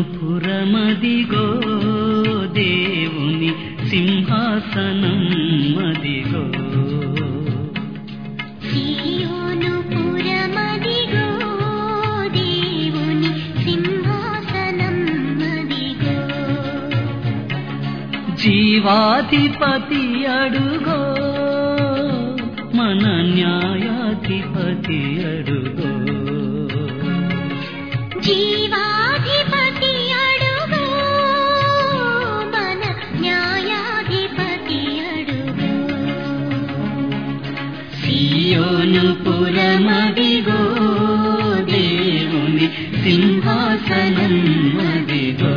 పురమదిగో దేవుని సింహాసనం మదిగో సియోను పురమదిగో దేవుని సింహాసనం మదిగో జీవాధిపతి అడుగో మన న్యాయాధిపతి అడుగో జీవాధిపతి అడుగో మన న్యాయాధిపతి అడుగో సియోను పురమదిగో దేవుని సింహాసనం మదిగో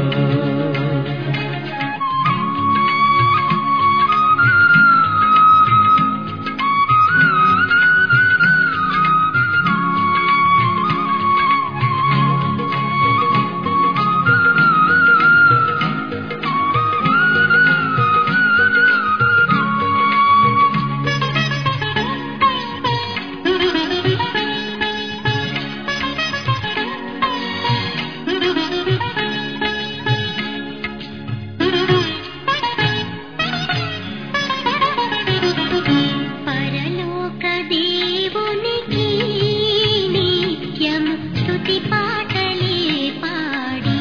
పరలోక దేవునికి నిత్యం స్తుతి పాటలే పాడి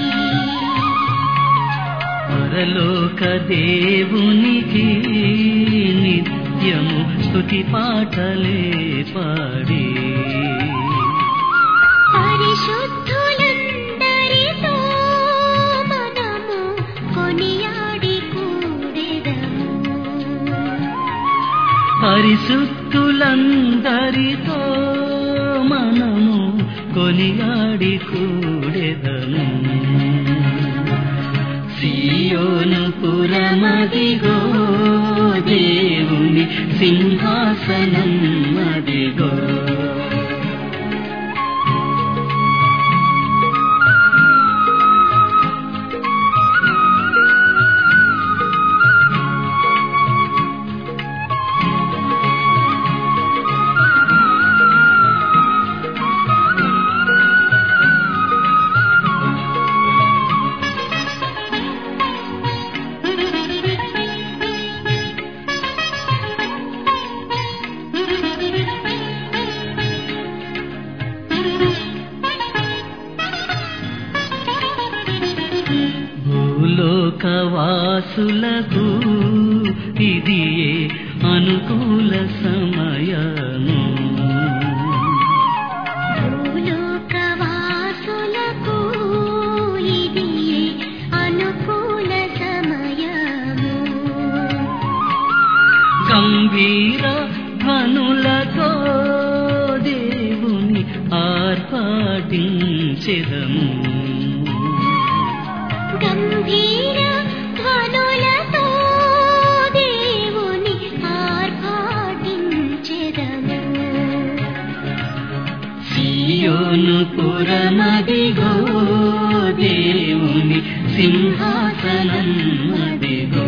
పరలోక దేవునికి నిత్యము స్తుతి పాటలే పాడి పరిశుద్ధులందరితో మనము కొనియాడి కూడెదము పరిశుద్ధులందరితో మనము కొనియాడి కూడెదము సియోను పురమదిగో దేవుని సింహాసనం మదిగో భూలోకవాసులకు ఇది అనుకూల సమయము భూలోకవాసులకు ఇది అనుకూల సమయము గంభీర ధ్వనులతో దేవుని ఆర్పాటించెదము గంభీర ధ్వనులతో దేవుని ఆర్భాటించెదము సియోను పురమదిగో దేవుని సింహాసనం మదిగో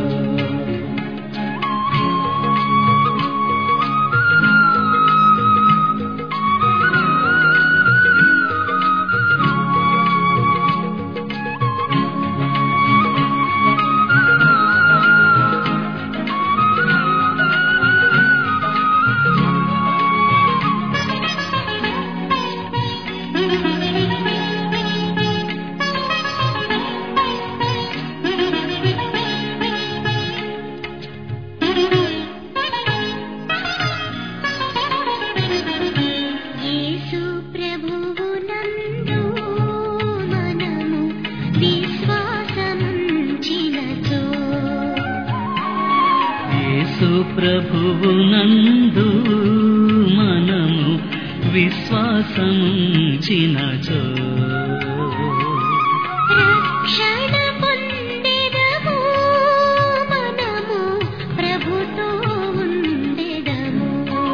యేసు ప్రభువు నందు మనము విశ్వాసముంచినచో యేసు ప్రభువు నందు మనము విశ్వాసముంచినచో రక్షణ పొందెదము మనము ప్రభుతో ఉండెదము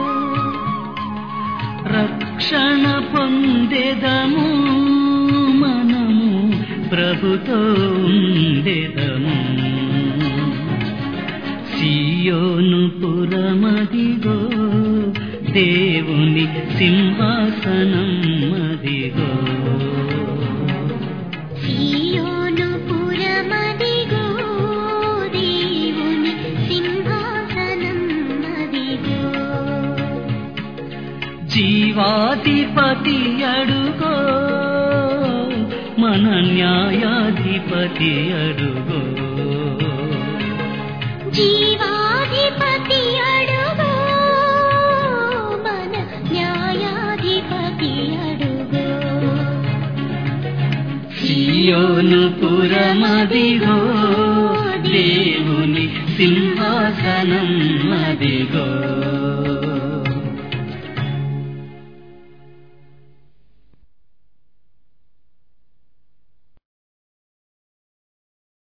రక్షణ పొందెదము మనము ప్రభుతో ఉండెదము సియోను పురమదిగో దేవుని సింహాసనం అదిగో సియోను జీవాధిపతి అడుగో మన న్యాయాధిపతి అడుగో జీవాధిపతి అడుగు మన న్యాయాధిపతి అడుగు సియోను పురమదిగో దేవుని సింహాసనం అదిగో